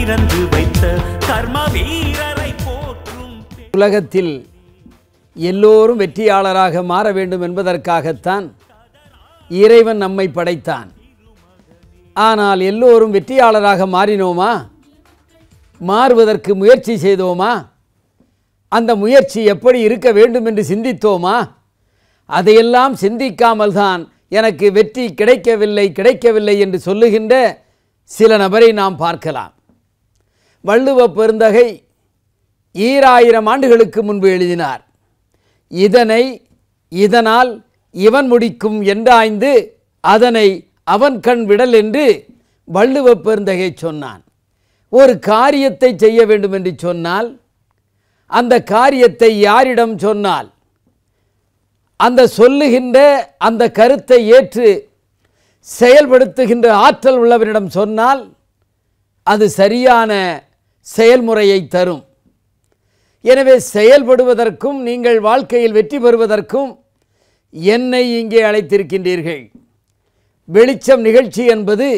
திறந்து வைத்த கர்ம வீரரை போற்றும் உலகத்தில் எல்லோரும் வெற்றியாளராக மாற வேண்டும் என்பதற்காகத்தான் இறைவன் நம்மை படைத்தான் ஆனால் எல்லோரும் வெற்றியாளராக மாறினோமா மாறுவதற்கு முயற்சி செய்தோமா அந்த முயற்சி எப்படி இருக்க வேண்டும் என்று சிந்தித்தோமா அதையெல்லாம் சிந்திக்காமல் தான் எனக்கு வெற்றி கிடைக்கவில்லை கிடைக்கவில்லை என்று சொல்லுகின்ற சில நபரை நாம் பார்க்கலாம் வள்ளுவ பெருந்தகை ஈராயிரம் ஆண்டுகளுக்கு முன்பு எழுதினார் இதனை இதனால் இவன் முடிக்கும் என்றாய்ந்து அதனை அவன் கண் விடல் என்று வள்ளுவ பெருந்தகை சொன்னான் ஒரு காரியத்தை செய்ய வேண்டும் என்று சொன்னால் அந்த காரியத்தை யாரிடம் சொன்னால் அந்த சொல்லுகின்ற அந்த கருத்தை ஏற்று செயல்படுத்துகின்ற ஆற்றல் உள்ளவரிடம் சொன்னால் அது சரியான செயல்முறையை தரும் எனவே செயல்படுவதற்கும் நீங்கள் வாழ்க்கையில் வெற்றி பெறுவதற்கும் என்னை இங்கே அழைத்திருக்கின்றீர்கள் வெளிச்சம் நிகழ்ச்சி என்பது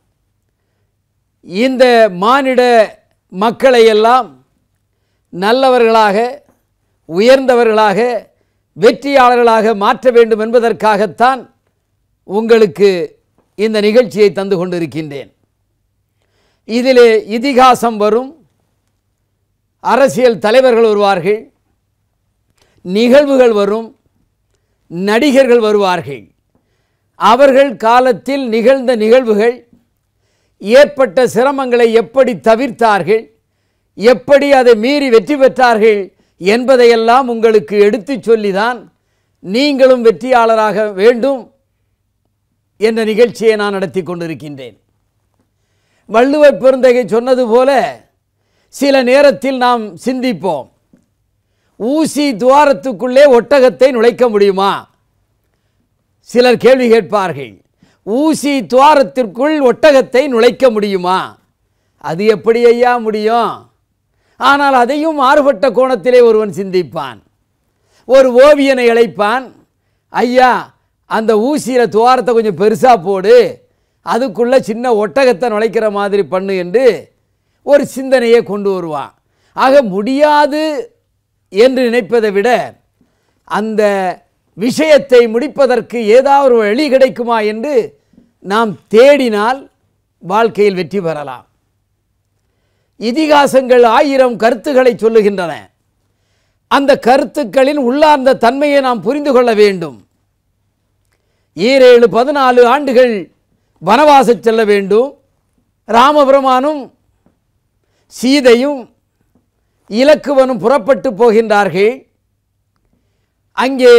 இந்த மானிட மக்களையெல்லாம் நல்லவர்களாக உயர்ந்தவர்களாக வெற்றியாளர்களாக மாற்ற வேண்டும் என்பதற்காகத்தான் உங்களுக்கு இந்த நிகழ்ச்சியை தந்து கொண்டிருக்கின்றேன் இதிலே இதிகாசம் வரும் அரசியல் தலைவர்கள் வருவார்கள் நிகழ்வுகள் வரும் நடிகர்கள் வருவார்கள் அவர்கள் காலத்தில் நிகழ்ந்த நிகழ்வுகள் ஏற்பட்ட சிரமங்களை எப்படி தவிர்த்தார்கள் எப்படி அதை மீறி வெற்றி பெற்றார்கள் என்பதையெல்லாம் உங்களுக்கு எடுத்துச் சொல்லிதான் நீங்களும் வெற்றியாளராக வேண்டும் என்ற நிகழ்ச்சியை நான் நடத்தி கொண்டிருக்கின்றேன் வள்ளுவ பெருந்தகை சொன்னது போல சில நேரத்தில் நாம் சிந்திப்போம் ஊசி துவாரத்துக்குள்ளே ஒட்டகத்தை நுழைக்க முடியுமா சிலர் கேள்வி கேட்பார்கள் ஊசி துவாரத்திற்குள் ஒட்டகத்தை நுழைக்க முடியுமா அது எப்படி ஐயா முடியும் ஆனால் அதையும் மாறுபட்ட கோணத்திலே ஒருவன் சிந்திப்பான் ஒரு ஓவியனை அழைப்பான் ஐயா அந்த ஊசியில் துவாரத்தை கொஞ்சம் பெருசாக போடு அதுக்குள்ளே சின்ன ஒட்டகத்தை நுழைக்கிற மாதிரி பண்ணு என்று ஒரு சிந்தனையை கொண்டு வருவான் ஆக முடியாது என்று நினைப்பதை விட அந்த விஷயத்தை முடிப்பதற்கு ஏதாவது ஒரு வழி கிடைக்குமா என்று நாம் தேடினால் வாழ்க்கையில் வெற்றி பெறலாம் இதிகாசங்கள் ஆயிரம் கருத்துக்களை சொல்லுகின்றன அந்த கருத்துக்களின் உள்ளார்ந்த தன்மையை நாம் புரிந்து கொள்ள வேண்டும் ஈரேழு பதினாலு ஆண்டுகள் வனவாசம் செல்ல வேண்டும் ராமபெருமானும் சீதையும் இலக்குவனும் புறப்பட்டு போகின்றார்கள் அங்கே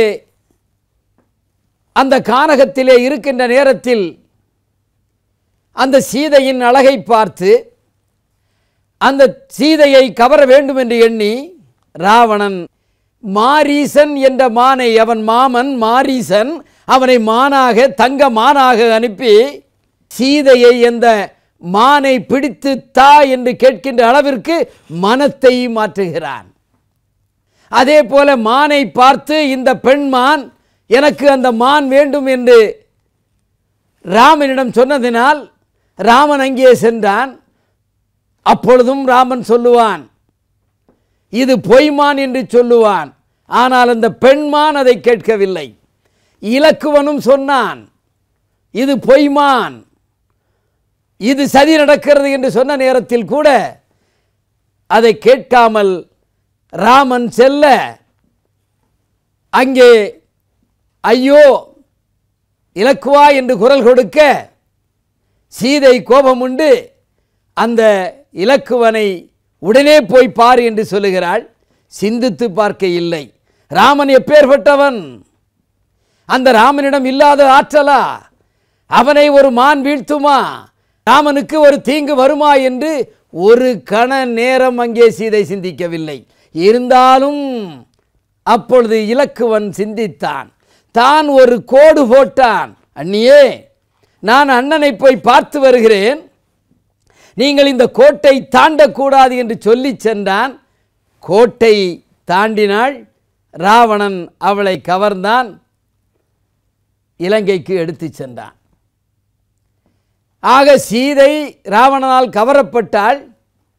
அந்த கானகத்திலே இருக்கின்ற நேரத்தில் அந்த சீதையின் அழகை பார்த்து அந்த சீதையை கவர வேண்டும் என்று எண்ணி ராவணன் மாரீசன் என்ற மானை அவன் மாமன் மாரீசன் அவனை மானாக தங்க மானாக அனுப்பி சீதையை எந்த மானை பிடித்து தா என்று கேட்கின்ற அளவிற்கு மனத்தை மாற்றுகிறான் அதே போல மானை பார்த்து இந்த பெண்மான் எனக்கு அந்த மான் வேண்டும் என்று ராமனிடம் சொன்னதினால் ராமன் அங்கே சென்றான் அப்பொழுதும் ராமன் சொல்லுவான் இது பொய்மான் என்று சொல்லுவான் ஆனால் அந்த பெண்மான் அதை கேட்கவில்லை இலக்குவனும் சொன்னான் இது பொய்மான் இது சதி நடக்கிறது என்று சொன்ன நேரத்தில் கூட அதை கேட்காமல் ராமன் செல்ல அங்கே ஐயோ இலக்குவா என்று குரல் கொடுக்க சீதை கோபமுண்டு அந்த இலக்குவனை உடனே போய் பார் என்று சொல்லுகிறாள் சிந்தித்து பார்க்க இல்லை ராமன் எப்பேற்பட்டவன் அந்த ராமனிடம் இல்லாத ஆற்றலா அவனை ஒரு மான் வீழ்த்துமா ராமனுக்கு ஒரு தீங்கு வருமா என்று ஒரு கண நேரம் அங்கே சீதை சிந்திக்கவில்லை இருந்தாலும் அப்பொழுது இலக்குவன் சிந்தித்தான் தான் ஒரு கோடு போட்டான் அண்ணியே நான் அண்ணனை போய் பார்த்து வருகிறேன் நீங்கள் இந்த கோட்டை தாண்டக்கூடாது என்று சொல்லி சென்றான் கோட்டை தாண்டினாள் ராவணன் அவளை கவர்ந்தான் இலங்கைக்கு எடுத்துச் சென்றான் ஆக சீதை ராவணனால் கவரப்பட்டாள்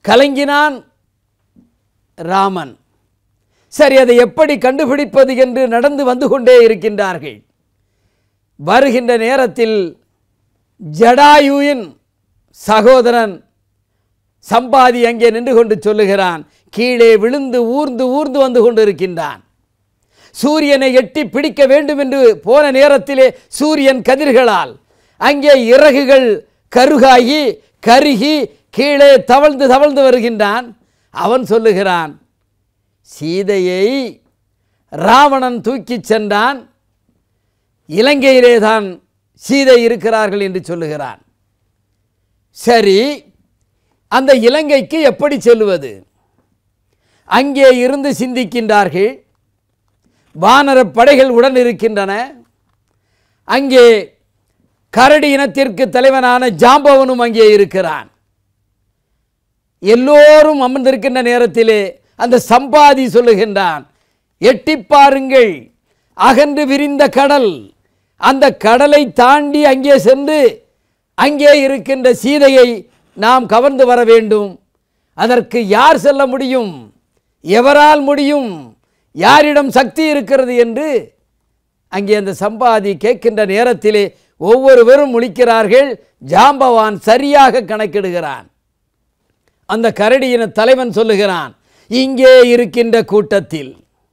கலங்கினான் ராமன் சரி அதை எப்படி கண்டுபிடிப்பது என்று நடந்து வந்து கொண்டே இருக்கின்றார்கள் வருகின்ற நேரத்தில் ஜடாயுவின் சகோதரன் சம்பாதி அங்கே நின்று கொண்டு சொல்லுகிறான் கீழே விழுந்து ஊர்ந்து ஊர்ந்து வந்து கொண்டிருக்கின்றான் சூரியனை எட்டி பிடிக்க வேண்டும் என்று போன நேரத்திலே சூரியன் கதிர்களால் அங்கே இறகுகள் கருகாகி கருகி கீழே தவழ்ந்து தவழ்ந்து வருகின்றான் அவன் சொல்லுகிறான் சீதையை ராவணன் தூக்கிச் சென்றான் இலங்கையிலே தான் சீதை இருக்கிறார்கள் என்று சொல்லுகிறான் சரி அந்த இலங்கைக்கு எப்படி செல்வது அங்கே இருந்து சிந்திக்கின்றார்கள் வானரப் படைகள் உடன் இருக்கின்றன அங்கே கரடி இனத்திற்கு தலைவனான ஜாம்பவனும் அங்கே இருக்கிறான் எல்லோரும் அமர்ந்திருக்கின்ற நேரத்திலே அந்த சம்பாதி சொல்லுகின்றான் எட்டி பாருங்கள் அகன்று விரிந்த கடல் அந்த கடலை தாண்டி அங்கே சென்று அங்கே இருக்கின்ற சீதையை நாம் கவர்ந்து வர வேண்டும் அதற்கு யார் செல்ல முடியும் எவரால் முடியும் யாரிடம் சக்தி இருக்கிறது என்று அங்கே அந்த சம்பாதி கேட்கின்ற நேரத்திலே ஒவ்வொருவரும் முழிக்கிறார்கள் ஜாம்பவான் சரியாக கணக்கிடுகிறான் அந்த கரடியின தலைவன் சொல்லுகிறான் இங்கே இருக்கின்ற கூட்டத்தில்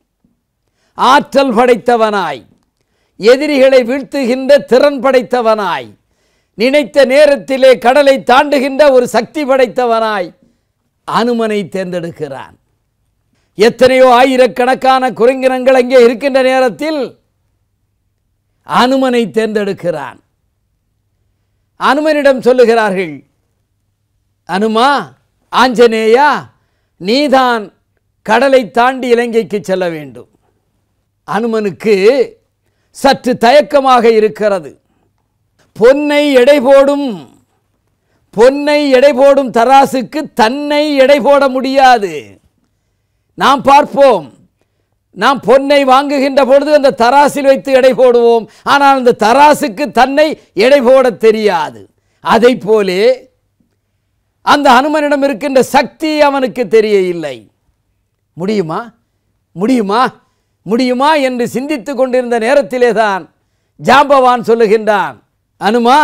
ஆற்றல் படைத்தவனாய் எதிரிகளை வீழ்த்துகின்ற திறன் படைத்தவனாய் நினைத்த நேரத்திலே கடலை தாண்டுகின்ற ஒரு சக்தி படைத்தவனாய் அனுமனை தேர்ந்தெடுக்கிறான் எத்தனையோ ஆயிரக்கணக்கான குரங்கினங்கள் அங்கே இருக்கின்ற நேரத்தில் அனுமனை தேர்ந்தெடுக்கிறான் அனுமனிடம் சொல்லுகிறார்கள் அனுமா ஆஞ்சநேயா நீதான் கடலை தாண்டி இலங்கைக்கு செல்ல வேண்டும் அனுமனுக்கு சற்று தயக்கமாக இருக்கிறது பொன்னை எடை போடும் பொன்னை எடை போடும் தராசுக்கு தன்னை எடை போட முடியாது நாம் பார்ப்போம் நாம் பொன்னை வாங்குகின்ற பொழுது அந்த தராசில் வைத்து எடை போடுவோம் ஆனால் அந்த தராசுக்கு தன்னை எடை போட தெரியாது அதை போலே அந்த அனுமனிடம் இருக்கின்ற சக்தி அவனுக்கு தெரிய இல்லை முடியுமா முடியுமா முடியுமா என்று சிந்தித்து கொண்டிருந்த நேரத்திலே தான் ஜாம்பவான் சொல்லுகின்றான் அனுமா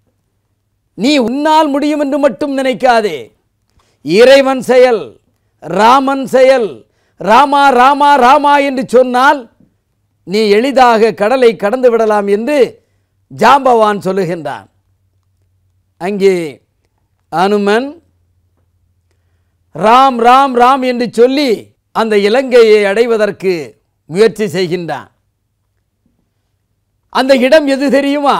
நீ உன்னால் முடியும் என்று மட்டும் நினைக்காதே இறைவன் செயல் ராமன் செயல் ராமா ராமா ராமா என்று சொன்னால் நீ எளிதாக கடலை கடந்து விடலாம் என்று ஜாம்பவான் சொல்லுகின்றான் அங்கே அனுமன் ராம் ராம் ராம் என்று சொல்லி அந்த இலங்கையை அடைவதற்கு முயற்சி செய்கின்றான் அந்த இடம் எது தெரியுமா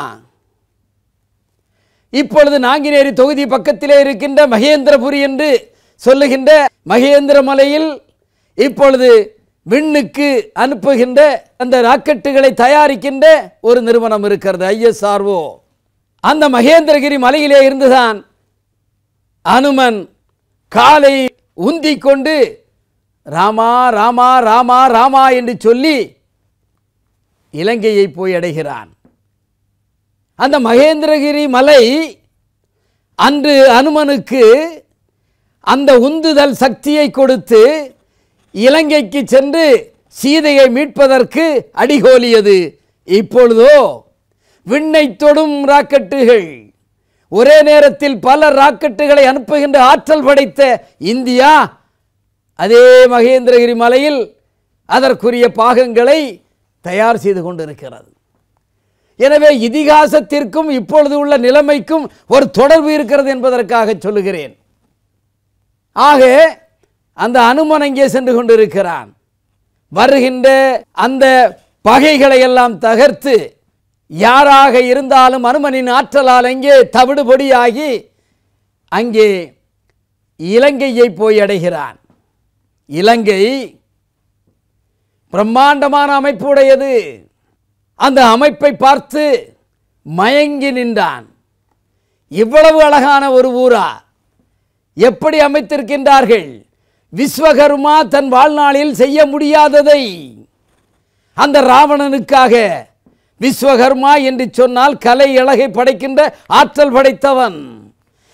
இப்பொழுது நாங்கினேரி தொகுதி பக்கத்திலே இருக்கின்ற மகேந்திரபுரி என்று சொல்லுகின்ற மகேந்திர மலையில் இப்பொழுது விண்ணுக்கு அனுப்புகின்ற அந்த ராக்கெட்டுகளை தயாரிக்கின்ற ஒரு நிறுவனம் இருக்கிறது ஐஎஸ்ஆர்ஓ அந்த மகேந்திரகிரி மலையிலே இருந்துதான் அனுமன் காலை உந்தி கொண்டு ராமா ராமா ராமா ராமா என்று சொல்லி இலங்கையை போய் அடைகிறான் அந்த மகேந்திரகிரி மலை அன்று அனுமனுக்கு அந்த உந்துதல் சக்தியை கொடுத்து இலங்கைக்கு சென்று சீதையை மீட்பதற்கு அடிகோலியது இப்பொழுதோ விண்ணை தொடும் ராக்கெட்டுகள் ஒரே நேரத்தில் பல ராக்கெட்டுகளை அனுப்புகின்ற ஆற்றல் படைத்த இந்தியா அதே மகேந்திரகிரி மலையில் அதற்குரிய பாகங்களை தயார் செய்து கொண்டிருக்கிறது எனவே இதிகாசத்திற்கும் இப்பொழுது உள்ள நிலைமைக்கும் ஒரு தொடர்பு இருக்கிறது என்பதற்காக சொல்லுகிறேன் ஆக அந்த அனுமன் அங்கே சென்று கொண்டிருக்கிறான் வருகின்ற அந்த பகைகளை எல்லாம் தகர்த்து யாராக இருந்தாலும் அனுமனின் ஆற்றலால் அங்கே தவிடுபொடியாகி அங்கே இலங்கையை போய் அடைகிறான் இலங்கை பிரம்மாண்டமான அமைப்பு உடையது அந்த அமைப்பை பார்த்து மயங்கி நின்றான் இவ்வளவு அழகான ஒரு ஊரா எப்படி அமைத்திருக்கின்றார்கள் விஸ்வகர்மா தன் வாழ்நாளில் செய்ய முடியாததை அந்த ராவணனுக்காக விஸ்வகர்மா என்று சொன்னால் கலை அழகை படைக்கின்ற ஆற்றல் படைத்தவன்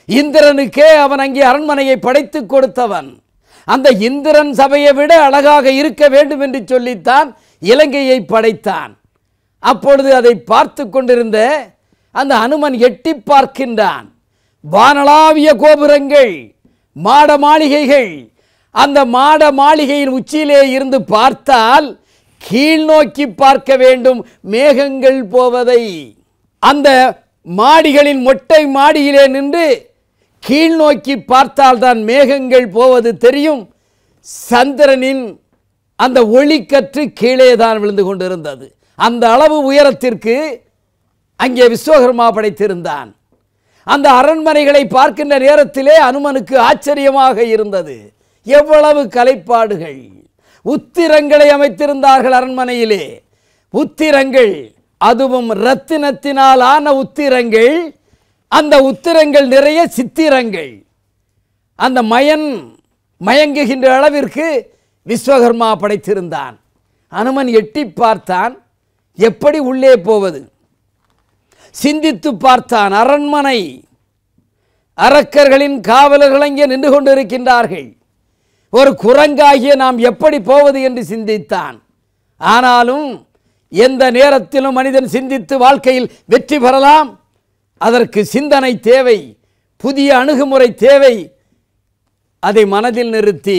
இந்திரனுக்கே அவன் அங்கே அரண்மனையை படைத்து கொடுத்தவன் அந்த இந்திரன் சபையை விட அழகாக இருக்க வேண்டும் என்று சொல்லித்தான் இலங்கையை படைத்தான் அப்பொழுது அதை பார்த்து கொண்டிருந்த அந்த அனுமன் எட்டி பார்க்கின்றான் வானளாவிய கோபுரங்கள் மாட மாளிகைகள் அந்த மாட மாளிகையின் உச்சியிலே இருந்து பார்த்தால் கீழ் நோக்கி பார்க்க வேண்டும் மேகங்கள் போவதை அந்த மாடிகளின் மொட்டை மாடியிலே நின்று கீழ் நோக்கி பார்த்தால்தான் மேகங்கள் போவது தெரியும் சந்திரனின் அந்த ஒளிக்கற்று கீழே தான் விழுந்து கொண்டிருந்தது அந்த அளவு உயரத்திற்கு அங்கே விஸ்வகர்மா படைத்திருந்தான் அந்த அரண்மனைகளை பார்க்கின்ற நேரத்திலே அனுமனுக்கு ஆச்சரியமாக இருந்தது எவ்வளவு கலைப்பாடுகள் உத்திரங்களை அமைத்திருந்தார்கள் அரண்மனையிலே உத்திரங்கள் அதுவும் ரத்தினத்தினால் ஆன உத்திரங்கள் அந்த உத்திரங்கள் நிறைய சித்திரங்கள் அந்த மயன் மயங்குகின்ற அளவிற்கு விஸ்வகர்மா படைத்திருந்தான் அனுமன் எட்டி பார்த்தான் எப்படி உள்ளே போவது சிந்தித்து பார்த்தான் அரண்மனை அரக்கர்களின் காவலர்கள் அங்கே நின்று கொண்டிருக்கின்றார்கள் ஒரு குரங்காகிய நாம் எப்படி போவது என்று சிந்தித்தான் ஆனாலும் எந்த நேரத்திலும் மனிதன் சிந்தித்து வாழ்க்கையில் வெற்றி பெறலாம் அதற்கு சிந்தனை தேவை புதிய அணுகுமுறை தேவை அதை மனதில் நிறுத்தி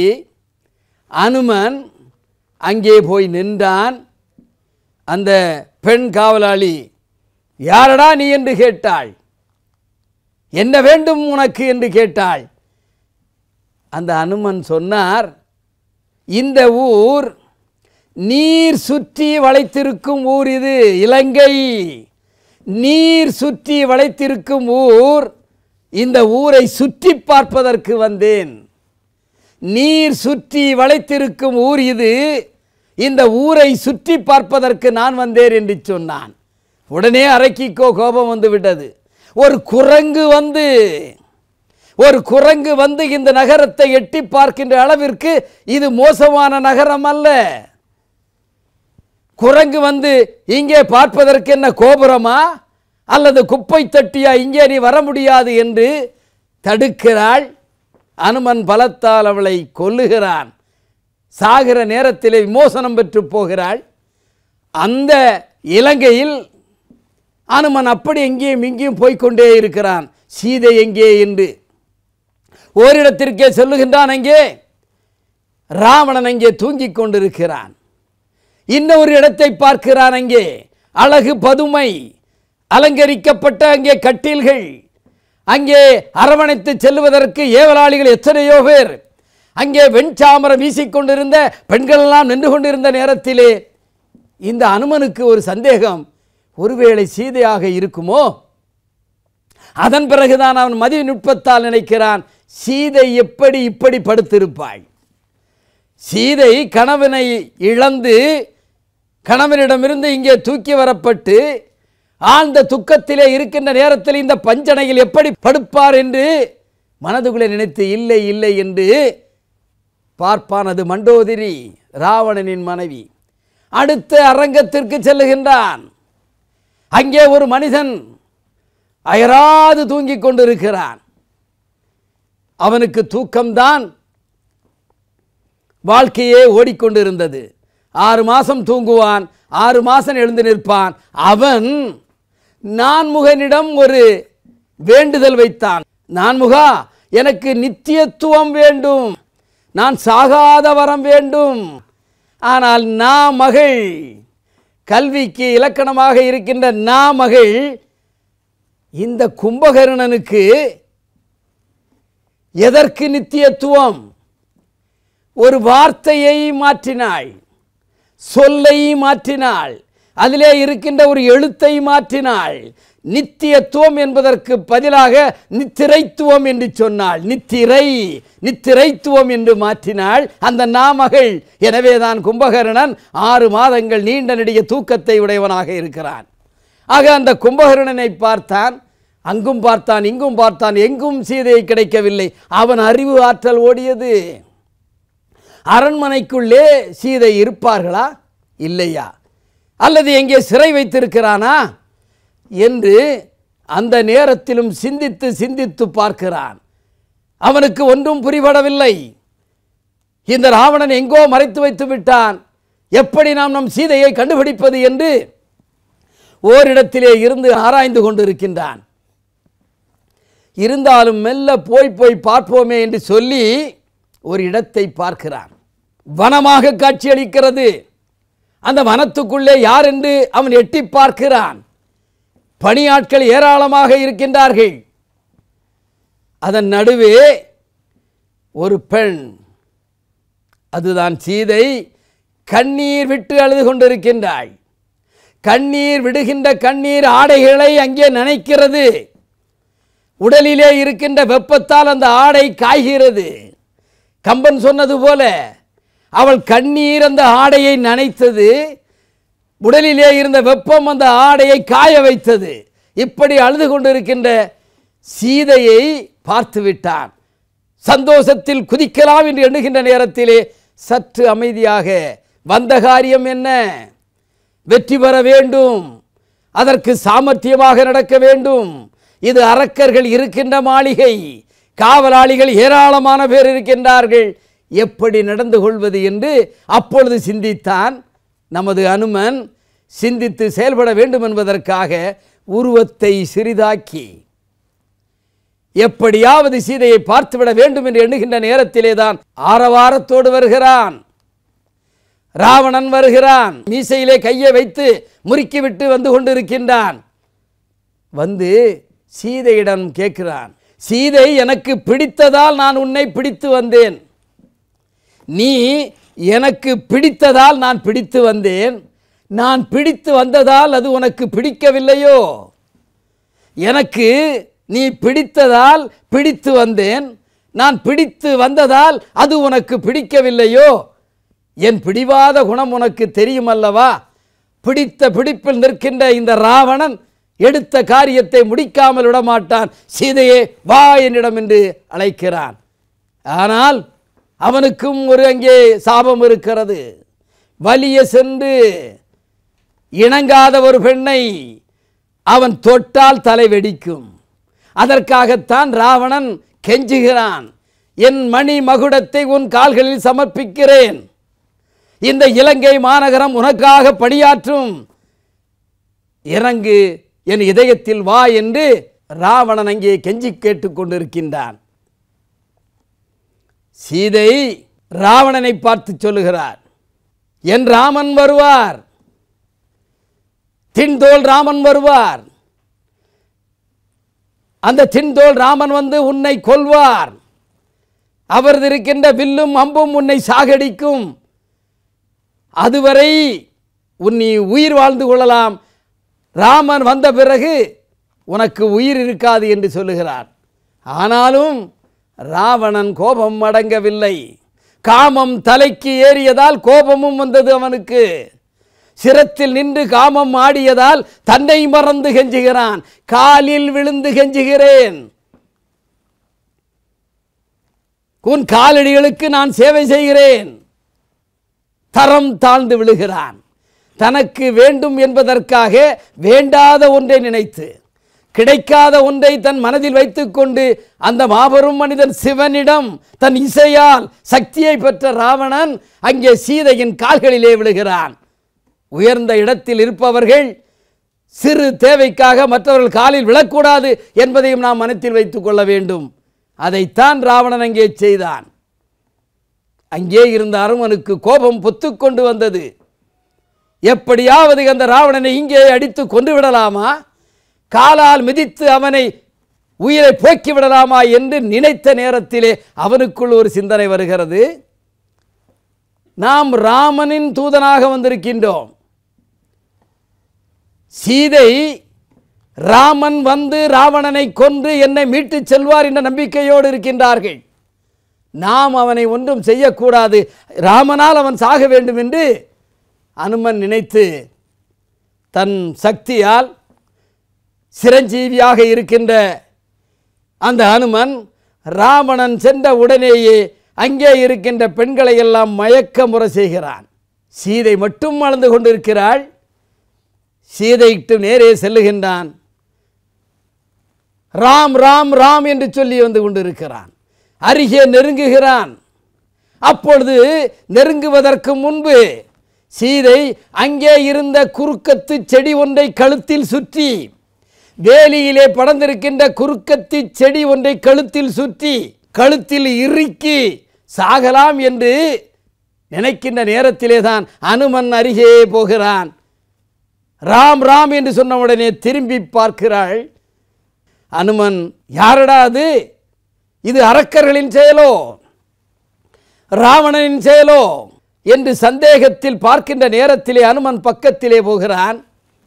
அனுமன் அங்கே போய் நின்றான் அந்த பெண் காவலாளி யாரடா நீ என்று கேட்டாள் என்ன வேண்டும் உனக்கு என்று கேட்டாள் அந்த அனுமன் சொன்னார் இந்த ஊர் நீர் சுற்றி வளைத்திருக்கும் ஊர் இது இலங்கை நீர் சுற்றி வளைத்திருக்கும் ஊர் இந்த ஊரை சுற்றி பார்ப்பதற்கு வந்தேன் நீர் சுற்றி வளைத்திருக்கும் ஊர் இது இந்த ஊரை சுற்றி பார்ப்பதற்கு நான் வந்தேன் என்று சொன்னான் உடனே அரைக்கிக்கோ கோபம் வந்து விட்டது ஒரு குரங்கு வந்து ஒரு குரங்கு வந்து இந்த நகரத்தை எட்டி பார்க்கின்ற அளவிற்கு இது மோசமான நகரம் அல்ல குரங்கு வந்து இங்கே பார்ப்பதற்கு என்ன கோபுரமா அல்லது குப்பை தட்டியா இங்கே நீ வர முடியாது என்று தடுக்கிறாள் அனுமன் பலத்தால் அவளை கொல்லுகிறான் சாகிற நேரத்திலே விமோசனம் பெற்று போகிறாள் அந்த இலங்கையில் அனுமன் அப்படி எங்கேயும் இங்கேயும் போய்க்கொண்டே இருக்கிறான் சீதை எங்கே என்று ஓரிடத்திற்கே சொல்லுகின்றான் அங்கே ராவணன் அங்கே தூங்கிக் கொண்டிருக்கிறான் இன்னொரு இடத்தை பார்க்கிறான் அங்கே அழகு பதுமை அலங்கரிக்கப்பட்ட அங்கே கட்டில்கள் அங்கே அரவணைத்து செல்வதற்கு ஏவலாளிகள் எத்தனையோ பேர் அங்கே வெண்சாமரம் வீசிக்கொண்டிருந்த பெண்கள் எல்லாம் நின்று கொண்டிருந்த நேரத்திலே இந்த அனுமனுக்கு ஒரு சந்தேகம் ஒருவேளை சீதையாக இருக்குமோ அதன் பிறகுதான் அவன் மதி நுட்பத்தால் நினைக்கிறான் சீதை எப்படி இப்படி படுத்திருப்பாள் சீதை கணவனை இழந்து கணவனிடமிருந்து இங்கே தூக்கி வரப்பட்டு ஆழ்ந்த துக்கத்திலே இருக்கின்ற நேரத்தில் இந்த பஞ்சனையில் எப்படி படுப்பார் என்று மனதுக்குள்ளே நினைத்து இல்லை இல்லை என்று பார்ப்பான் அது மண்டோதிரி ராவணனின் மனைவி அடுத்த அரங்கத்திற்கு செல்லுகின்றான் அங்கே ஒரு மனிதன் அயராது தூங்கிக் கொண்டிருக்கிறான் அவனுக்கு தூக்கம்தான் வாழ்க்கையே ஓடிக்கொண்டிருந்தது ஆறு மாதம் தூங்குவான் ஆறு மாதம் எழுந்து நிற்பான் அவன் நான்முகனிடம் ஒரு வேண்டுதல் வைத்தான் நான்முகா எனக்கு நித்தியத்துவம் வேண்டும் நான் சாகாத வரம் வேண்டும் ஆனால் நா மகள் கல்விக்கு இலக்கணமாக இருக்கின்ற நா மகள் இந்த கும்பகர்ணனுக்கு எதற்கு நித்தியத்துவம் ஒரு வார்த்தையை மாற்றினாள் சொல்லை மாற்றினாள் அதிலே இருக்கின்ற ஒரு எழுத்தை மாற்றினாள் நித்தியத்துவம் என்பதற்கு பதிலாக நித்திரைத்துவம் என்று சொன்னாள் நித்திரை நித்திரைத்துவம் என்று மாற்றினாள் அந்த நாமகள் எனவேதான் கும்பகர்ணன் ஆறு மாதங்கள் நீண்ட நெடிய தூக்கத்தை உடையவனாக இருக்கிறான் ஆக அந்த கும்பகர்ணனை பார்த்தான் அங்கும் பார்த்தான் இங்கும் பார்த்தான் எங்கும் சீதை கிடைக்கவில்லை அவன் அறிவு ஆற்றல் ஓடியது அரண்மனைக்குள்ளே சீதை இருப்பார்களா இல்லையா அல்லது எங்கே சிறை வைத்திருக்கிறானா என்று அந்த நேரத்திலும் சிந்தித்து சிந்தித்து பார்க்கிறான் அவனுக்கு ஒன்றும் புரிபடவில்லை இந்த ராவணன் எங்கோ மறைத்து வைத்து விட்டான் எப்படி நாம் நம் சீதையை கண்டுபிடிப்பது என்று ஓரிடத்திலே இருந்து ஆராய்ந்து கொண்டிருக்கின்றான் இருந்தாலும் மெல்ல போய் போய் பார்ப்போமே என்று சொல்லி ஒரு இடத்தை பார்க்கிறான் வனமாக காட்சியளிக்கிறது அந்த வனத்துக்குள்ளே யார் என்று அவன் எட்டி பார்க்கிறான் பணியாட்கள் ஏராளமாக இருக்கின்றார்கள் அதன் நடுவே ஒரு பெண் அதுதான் சீதை கண்ணீர் விட்டு அழுது கொண்டிருக்கின்றாள் கண்ணீர் விடுகின்ற கண்ணீர் ஆடைகளை அங்கே நனைக்கிறது உடலிலே இருக்கின்ற வெப்பத்தால் அந்த ஆடை காய்கிறது கம்பன் சொன்னது போல அவள் கண்ணீர் அந்த ஆடையை நனைத்தது உடலிலே இருந்த வெப்பம் அந்த ஆடையை காய வைத்தது இப்படி அழுது கொண்டிருக்கின்ற சீதையை பார்த்து விட்டான் சந்தோஷத்தில் குதிக்கலாம் என்று எண்ணுகின்ற நேரத்திலே சற்று அமைதியாக வந்த காரியம் என்ன வெற்றி பெற வேண்டும் அதற்கு சாமர்த்தியமாக நடக்க வேண்டும் இது அரக்கர்கள் இருக்கின்ற மாளிகை காவலாளிகள் ஏராளமான பேர் இருக்கின்றார்கள் எப்படி நடந்து கொள்வது என்று அப்பொழுது சிந்தித்தான் நமது அனுமன் சிந்தித்து செயல்பட வேண்டும் என்பதற்காக உருவத்தை சிறிதாக்கி எப்படியாவது சீதையை பார்த்துவிட வேண்டும் என்று எண்ணுகின்ற நேரத்திலே தான் ஆரவாரத்தோடு வருகிறான் ராவணன் வருகிறான் மீசையிலே கையை வைத்து முறுக்கிவிட்டு வந்து கொண்டிருக்கின்றான் வந்து சீதையிடம் கேட்கிறான் சீதை எனக்கு பிடித்ததால் நான் உன்னை பிடித்து வந்தேன் நீ எனக்கு பிடித்ததால் நான் பிடித்து வந்தேன் நான் பிடித்து வந்ததால் அது உனக்கு பிடிக்கவில்லையோ எனக்கு நீ பிடித்ததால் பிடித்து வந்தேன் நான் பிடித்து வந்ததால் அது உனக்கு பிடிக்கவில்லையோ என் பிடிவாத குணம் உனக்கு தெரியும் அல்லவா பிடித்த பிடிப்பில் நிற்கின்ற இந்த ராவணன் எடுத்த காரியத்தை முடிக்காமல் விடமாட்டான் சீதையே வா என்னிடம் என்று அழைக்கிறான் ஆனால் அவனுக்கும் ஒரு அங்கே சாபம் இருக்கிறது வலிய சென்று இணங்காத ஒரு பெண்ணை அவன் தொட்டால் தலை வெடிக்கும் அதற்காகத்தான் ராவணன் கெஞ்சுகிறான் என் மணி மகுடத்தை உன் கால்களில் சமர்ப்பிக்கிறேன் இந்த இலங்கை மாநகரம் உனக்காக பணியாற்றும் இறங்கு என் இதயத்தில் வா என்று ராவணன் அங்கே கெஞ்சி கேட்டுக்கொண்டிருக்கின்றான் சீதை ராவணனை பார்த்து சொல்லுகிறார் என் ராமன் வருவார் தின்தோல் ராமன் வருவார் அந்த தின்தோல் ராமன் வந்து உன்னை கொல்வார் அவரது இருக்கின்ற வில்லும் அம்பும் உன்னை சாகடிக்கும் அதுவரை உன் நீ உயிர் வாழ்ந்து கொள்ளலாம் ராமன் வந்த பிறகு உனக்கு உயிர் இருக்காது என்று சொல்லுகிறார் ஆனாலும் ராவணன் கோபம் அடங்கவில்லை காமம் தலைக்கு ஏறியதால் கோபமும் வந்தது அவனுக்கு சிரத்தில் நின்று காமம் ஆடியதால் தன்னை மறந்து கெஞ்சுகிறான் காலில் விழுந்து கெஞ்சுகிறேன் உன் காலடிகளுக்கு நான் சேவை செய்கிறேன் தரம் தாழ்ந்து விழுகிறான் தனக்கு வேண்டும் என்பதற்காக வேண்டாத ஒன்றை நினைத்து கிடைக்காத ஒன்றை தன் மனதில் வைத்துக்கொண்டு அந்த மாபெரும் மனிதன் சிவனிடம் தன் இசையால் சக்தியை பெற்ற ராவணன் அங்கே சீதையின் கால்களிலே விழுகிறான் உயர்ந்த இடத்தில் இருப்பவர்கள் சிறு தேவைக்காக மற்றவர்கள் காலில் விழக்கூடாது என்பதையும் நாம் மனத்தில் வைத்துக் கொள்ள வேண்டும் அதைத்தான் ராவணன் அங்கே செய்தான் அங்கே இருந்த அருமனுக்கு கோபம் பொத்துக்கொண்டு வந்தது எப்படியாவது அந்த ராவணனை இங்கே அடித்து கொன்று விடலாமா காலால் மிதித்து அவனை உயிரை போக்கி விடலாமா என்று நினைத்த நேரத்திலே அவனுக்குள் ஒரு சிந்தனை வருகிறது நாம் ராமனின் தூதனாக வந்திருக்கின்றோம் சீதை ராமன் வந்து ராவணனை கொன்று என்னை மீட்டுச் செல்வார் என்ற நம்பிக்கையோடு இருக்கின்றார்கள் நாம் அவனை ஒன்றும் செய்யக்கூடாது ராமனால் அவன் சாக வேண்டும் என்று அனுமன் நினைத்து தன் சக்தியால் சிரஞ்சீவியாக இருக்கின்ற அந்த அனுமன் ராவணன் சென்ற உடனேயே அங்கே இருக்கின்ற பெண்களை எல்லாம் மயக்க முறை செய்கிறான் சீதை மட்டும் வளர்ந்து கொண்டிருக்கிறாள் சீதைக்கு நேரே செல்லுகின்றான் ராம் ராம் ராம் என்று சொல்லி வந்து கொண்டிருக்கிறான் அருகே நெருங்குகிறான் அப்பொழுது நெருங்குவதற்கு முன்பு சீதை அங்கே இருந்த குறுக்கத்து செடி ஒன்றை கழுத்தில் சுற்றி வேலியிலே படர்ந்திருக்கின்ற குறுக்கத்தி செடி ஒன்றை கழுத்தில் சுற்றி கழுத்தில் இறுக்கி சாகலாம் என்று நினைக்கின்ற நேரத்திலே தான் அனுமன் அருகே போகிறான் ராம் ராம் என்று சொன்ன உடனே திரும்பி பார்க்கிறாள் அனுமன் யாரடா அது இது அரக்கர்களின் செயலோ ராவணனின் செயலோ என்று சந்தேகத்தில் பார்க்கின்ற நேரத்திலே அனுமன் பக்கத்திலே போகிறான்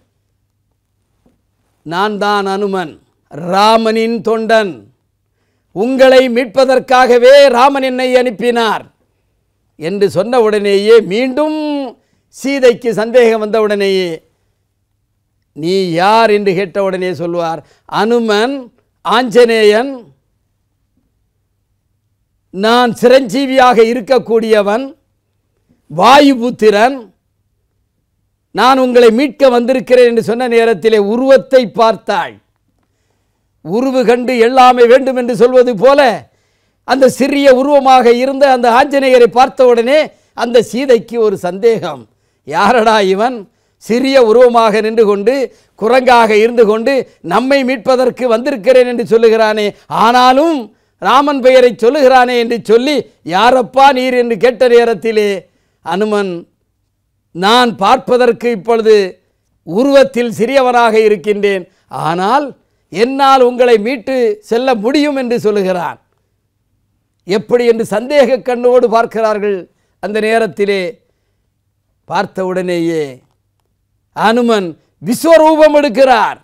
நான் தான் அனுமன் ராமனின் தொண்டன் உங்களை மீட்பதற்காகவே ராமன் என்னை அனுப்பினார் என்று சொன்ன உடனேயே மீண்டும் சீதைக்கு சந்தேகம் வந்த உடனேயே நீ யார் என்று கேட்ட உடனே சொல்வார் அனுமன் ஆஞ்சநேயன் நான் சிரஞ்சீவியாக இருக்கக்கூடியவன் வாயுபுத்திரன் நான் உங்களை மீட்க வந்திருக்கிறேன் என்று சொன்ன நேரத்திலே உருவத்தை பார்த்தாள் உருவு கண்டு எல்லாமே வேண்டும் என்று சொல்வது போல அந்த சிறிய உருவமாக இருந்த அந்த ஆஞ்சநேயரை பார்த்த உடனே அந்த சீதைக்கு ஒரு சந்தேகம் யாரடா இவன் சிறிய உருவமாக நின்று கொண்டு குரங்காக இருந்து கொண்டு நம்மை மீட்பதற்கு வந்திருக்கிறேன் என்று சொல்லுகிறானே ஆனாலும் ராமன் பெயரை சொல்லுகிறானே என்று சொல்லி யாரப்பா நீர் என்று கேட்ட நேரத்திலே அனுமன் நான் பார்ப்பதற்கு இப்பொழுது உருவத்தில் சிறியவனாக இருக்கின்றேன் ஆனால் என்னால் உங்களை மீட்டு செல்ல முடியும் என்று சொல்லுகிறான் எப்படி என்று சந்தேக கண்ணோடு பார்க்கிறார்கள் அந்த நேரத்திலே பார்த்த உடனேயே அனுமன் விஸ்வரூபம் எடுக்கிறார்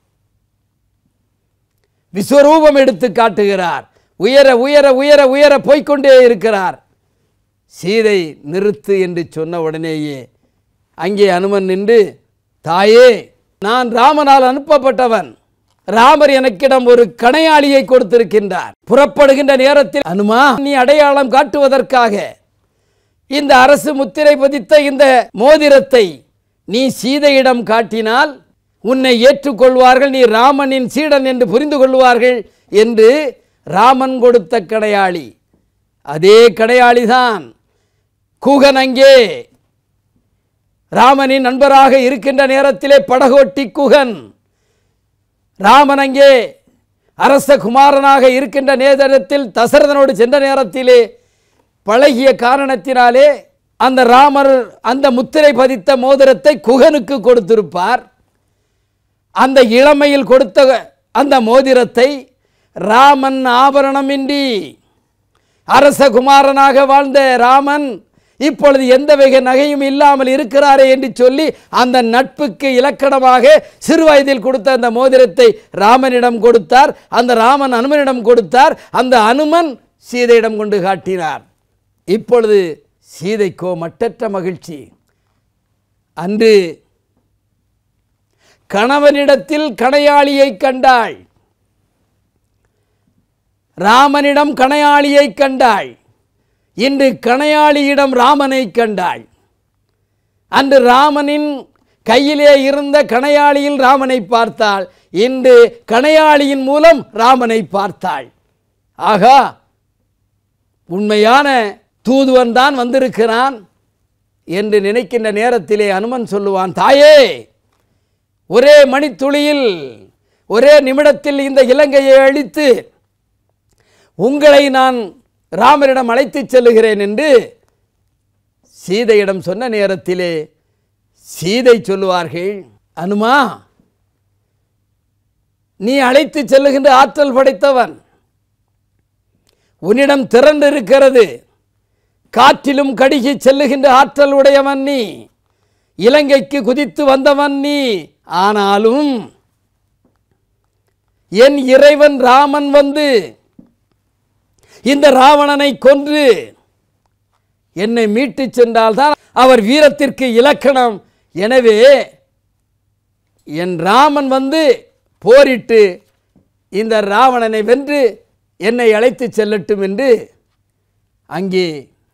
விஸ்வரூபம் எடுத்து காட்டுகிறார் உயர உயர உயர உயர போய்க்கொண்டே இருக்கிறார் சீதை நிறுத்து என்று சொன்ன உடனேயே அங்கே அனுமன் நின்று தாயே நான் ராமனால் அனுப்பப்பட்டவன் ராமர் எனக்கிடம் ஒரு கணையாளியை கொடுத்திருக்கின்றார் புறப்படுகின்ற நேரத்தில் அனுமா நீ அடையாளம் காட்டுவதற்காக இந்த அரசு முத்திரை பதித்த இந்த மோதிரத்தை நீ சீதையிடம் காட்டினால் உன்னை ஏற்றுக்கொள்வார்கள் நீ ராமனின் சீடன் என்று புரிந்து கொள்வார்கள் என்று ராமன் கொடுத்த கடையாளி அதே கடையாளிதான் கூகன் அங்கே ராமனின் நண்பராக இருக்கின்ற நேரத்திலே படகோட்டி குகன் ராமன் அங்கே அரச குமாரனாக இருக்கின்ற நேரத்தில் தசரதனோடு சென்ற நேரத்திலே பழகிய காரணத்தினாலே அந்த ராமர் அந்த முத்திரை பதித்த மோதிரத்தை குகனுக்கு கொடுத்திருப்பார் அந்த இளமையில் கொடுத்த அந்த மோதிரத்தை ராமன் ஆபரணமின்றி அரச குமாரனாக வாழ்ந்த ராமன் இப்பொழுது எந்த வகை நகையும் இல்லாமல் இருக்கிறாரே என்று சொல்லி அந்த நட்புக்கு இலக்கணமாக சிறு வயதில் கொடுத்த அந்த மோதிரத்தை ராமனிடம் கொடுத்தார் அந்த ராமன் அனுமனிடம் கொடுத்தார் அந்த அனுமன் சீதையிடம் கொண்டு காட்டினார் இப்பொழுது சீதைக்கோ மட்டற்ற மகிழ்ச்சி அன்று கணவனிடத்தில் கணையாளியை கண்டாள் ராமனிடம் கணையாளியை கண்டாள் இன்று கணையாளியிடம் ராமனை கண்டாள் அன்று ராமனின் கையிலே இருந்த கணையாளியில் ராமனை பார்த்தாள் இன்று கணையாளியின் மூலம் ராமனை பார்த்தாள் ஆகா உண்மையான தூதுவன் தான் வந்திருக்கிறான் என்று நினைக்கின்ற நேரத்திலே அனுமன் சொல்லுவான் தாயே ஒரே மணித்துளியில் ஒரே நிமிடத்தில் இந்த இலங்கையை அழித்து உங்களை நான் ராமரிடம் அழைத்துச் செல்லுகிறேன் என்று சீதையிடம் சொன்ன நேரத்திலே சீதை சொல்லுவார்கள் அனுமா நீ அழைத்து செல்லுகின்ற ஆற்றல் படைத்தவன் உன்னிடம் திறந்து இருக்கிறது காற்றிலும் கடுகி செல்லுகின்ற ஆற்றல் உடையவன் நீ இலங்கைக்கு குதித்து வந்தவன் நீ ஆனாலும் என் இறைவன் ராமன் வந்து இந்த ராவணனை கொன்று என்னை மீட்டுச் சென்றால்தான் அவர் வீரத்திற்கு இலக்கணம் எனவே என் ராமன் வந்து போரிட்டு இந்த ராவணனை வென்று என்னை அழைத்து செல்லட்டும் என்று அங்கே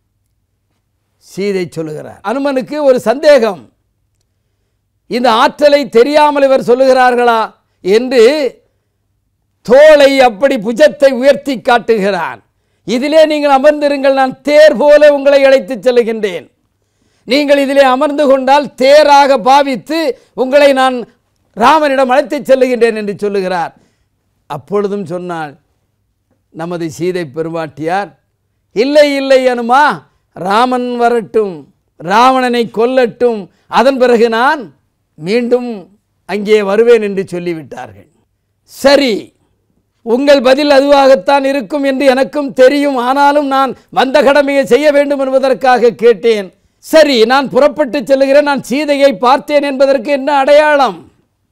சீதை சொல்லுகிறார் அனுமனுக்கு ஒரு சந்தேகம் இந்த ஆற்றலை தெரியாமல் இவர் சொல்லுகிறார்களா என்று தோளை அப்படி புஜத்தை உயர்த்தி காட்டுகிறான் இதிலே நீங்கள் அமர்ந்திருங்கள் நான் தேர் போல உங்களை அழைத்துச் செல்கின்றேன் நீங்கள் இதிலே அமர்ந்து கொண்டால் தேராக பாவித்து உங்களை நான் ராமனிடம் அழைத்துச் செல்லுகின்றேன் என்று சொல்லுகிறார் அப்பொழுதும் சொன்னாள் நமது சீதை பெருமாட்டியார் இல்லை இல்லை அனுமா ராமன் வரட்டும் ராவணனை கொல்லட்டும் அதன் பிறகு நான் மீண்டும் அங்கே வருவேன் என்று சொல்லிவிட்டார்கள் சரி உங்கள் பதில் அதுவாகத்தான் இருக்கும் என்று எனக்கும் தெரியும் ஆனாலும் நான் வந்த கடமையை செய்ய வேண்டும் என்பதற்காக கேட்டேன் சரி நான் புறப்பட்டு செல்லுகிறேன் நான் சீதையை பார்த்தேன் என்பதற்கு என்ன அடையாளம்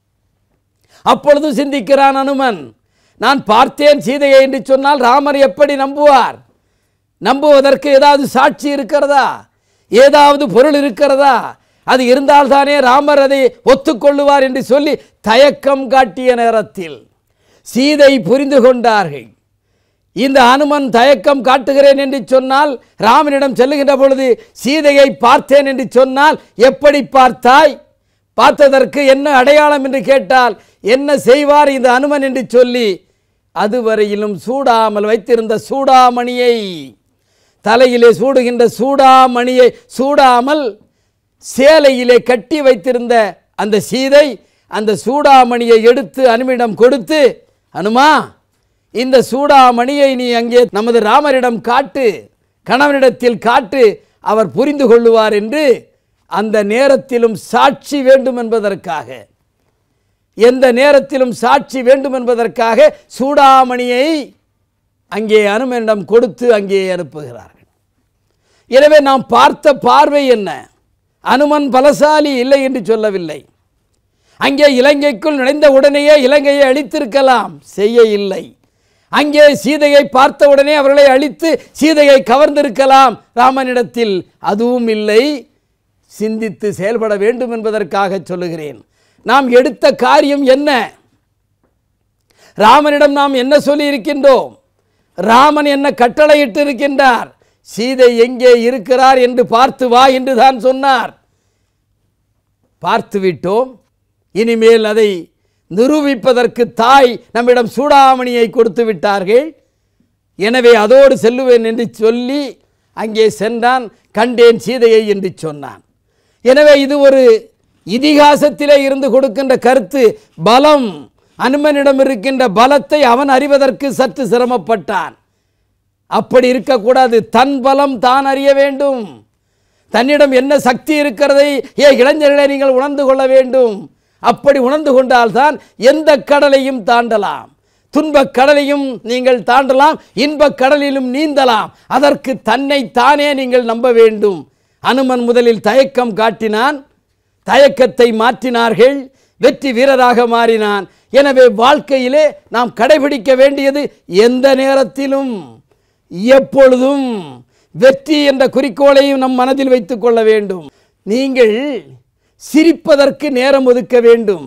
அப்பொழுது சிந்திக்கிறான் அனுமன் நான் பார்த்தேன் சீதையை என்று சொன்னால் ராமர் எப்படி நம்புவார் நம்புவதற்கு ஏதாவது சாட்சி இருக்கிறதா ஏதாவது பொருள் இருக்கிறதா அது இருந்தால்தானே ராமர் அதை ஒத்துக்கொள்ளுவார் என்று சொல்லி தயக்கம் காட்டிய நேரத்தில் சீதை புரிந்து கொண்டார்கள் இந்த அனுமன் தயக்கம் காட்டுகிறேன் என்று சொன்னால் ராமனிடம் செல்லுகின்ற பொழுது சீதையை பார்த்தேன் என்று சொன்னால் எப்படி பார்த்தாய் பார்த்ததற்கு என்ன அடையாளம் என்று கேட்டால் என்ன செய்வார் இந்த அனுமன் என்று சொல்லி அதுவரையிலும் சூடாமல் வைத்திருந்த சூடாமணியை தலையிலே சூடுகின்ற சூடாமணியை சூடாமல் சேலையிலே கட்டி வைத்திருந்த அந்த சீதை அந்த சூடாமணியை எடுத்து அனுமிடம் கொடுத்து அனுமா இந்த சூடாமணியை நீ அங்கே நமது ராமரிடம் காட்டு கணவனிடத்தில் காட்டு அவர் புரிந்து கொள்ளுவார் என்று அந்த நேரத்திலும் சாட்சி வேண்டும் என்பதற்காக எந்த நேரத்திலும் சாட்சி வேண்டும் என்பதற்காக சூடாமணியை அங்கே அனுமனிடம் கொடுத்து அங்கே அனுப்புகிறார்கள் எனவே நாம் பார்த்த பார்வை என்ன அனுமன் பலசாலி இல்லை என்று சொல்லவில்லை அங்கே இலங்கைக்குள் நுழைந்த உடனேயே இலங்கையை அழித்திருக்கலாம் செய்ய இல்லை அங்கே சீதையை பார்த்த உடனே அவர்களை அழித்து சீதையை கவர்ந்திருக்கலாம் ராமனிடத்தில் அதுவும் இல்லை சிந்தித்து செயல்பட வேண்டும் என்பதற்காக சொல்லுகிறேன் நாம் எடுத்த காரியம் என்ன ராமனிடம் நாம் என்ன சொல்லி இருக்கின்றோம் ராமன் என்ன கட்டளையிட்டு இருக்கின்றார் சீதை எங்கே இருக்கிறார் என்று பார்த்து வா என்று தான் சொன்னார் பார்த்து விட்டோம் இனிமேல் அதை நிரூபிப்பதற்கு தாய் நம்மிடம் சூடாமணியை கொடுத்து விட்டார்கள் எனவே அதோடு செல்லுவேன் என்று சொல்லி அங்கே சென்றான் கண்டேன் சீதையை என்று சொன்னான் எனவே இது ஒரு இதிகாசத்திலே இருந்து கொடுக்கின்ற கருத்து பலம் அனுமனிடம் இருக்கின்ற பலத்தை அவன் அறிவதற்கு சற்று சிரமப்பட்டான் அப்படி இருக்கக்கூடாது தன் பலம் தான் அறிய வேண்டும் தன்னிடம் என்ன சக்தி இருக்கிறதை ஏ இளைஞர்களை நீங்கள் உணர்ந்து கொள்ள வேண்டும் அப்படி உணர்ந்து கொண்டால்தான் எந்த கடலையும் தாண்டலாம் துன்பக் கடலையும் நீங்கள் தாண்டலாம் இன்பக் கடலிலும் நீந்தலாம் அதற்கு தன்னை தானே நீங்கள் நம்ப வேண்டும் அனுமன் முதலில் தயக்கம் காட்டினான் தயக்கத்தை மாற்றினார்கள் வெற்றி வீரராக மாறினான் எனவே வாழ்க்கையிலே நாம் கடைபிடிக்க வேண்டியது எந்த நேரத்திலும் எப்பொழுதும் வெற்றி என்ற குறிக்கோளையும் நம் மனதில் வைத்துக் கொள்ள வேண்டும் நீங்கள் சிரிப்பதற்கு நேரம் ஒதுக்க வேண்டும்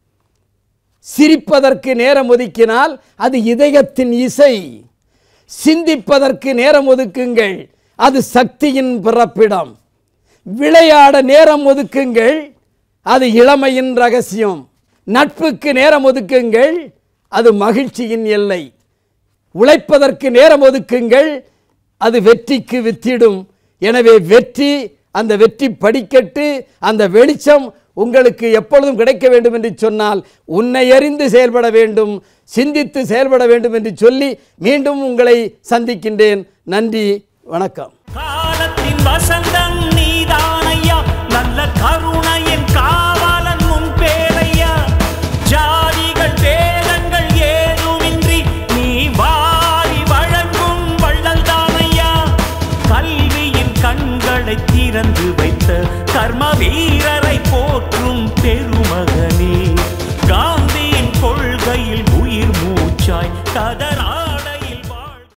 சிரிப்பதற்கு நேரம் ஒதுக்கினால் அது இதயத்தின் இசை சிந்திப்பதற்கு நேரம் ஒதுக்குங்கள் அது சக்தியின் பிறப்பிடம் விளையாட நேரம் ஒதுக்குங்கள் அது இளமையின் ரகசியம் நட்புக்கு நேரம் ஒதுக்குங்கள் அது மகிழ்ச்சியின் எல்லை உழைப்பதற்கு நேரம் ஒதுக்குங்கள் அது வெற்றிக்கு வித்திடும் எனவே வெற்றி அந்த வெற்றி படிக்கட்டு அந்த வெளிச்சம் உங்களுக்கு எப்பொழுதும் கிடைக்க வேண்டும் என்று சொன்னால் உன்னை அறிந்து செயல்பட வேண்டும் சிந்தித்து செயல்பட வேண்டும் என்று சொல்லி மீண்டும் உங்களை சந்திக்கின்றேன் நன்றி வணக்கம் காலத்தின் வசந்தம் நீதானையா நல்ல கருணையின் காவலன் உன் பேரையா ஜாதிகள் வேதங்கள் ஏதுமின்றி நீ வாரி வழங்கும் வள்ளல் தானையா கல்வியின் கண்களை திறந்து வைத்த கர்ம வீரரை போற்றும் பெருமகனே காந்தியின் கொள்கையில் உயிர் மூச்சாய் கதரா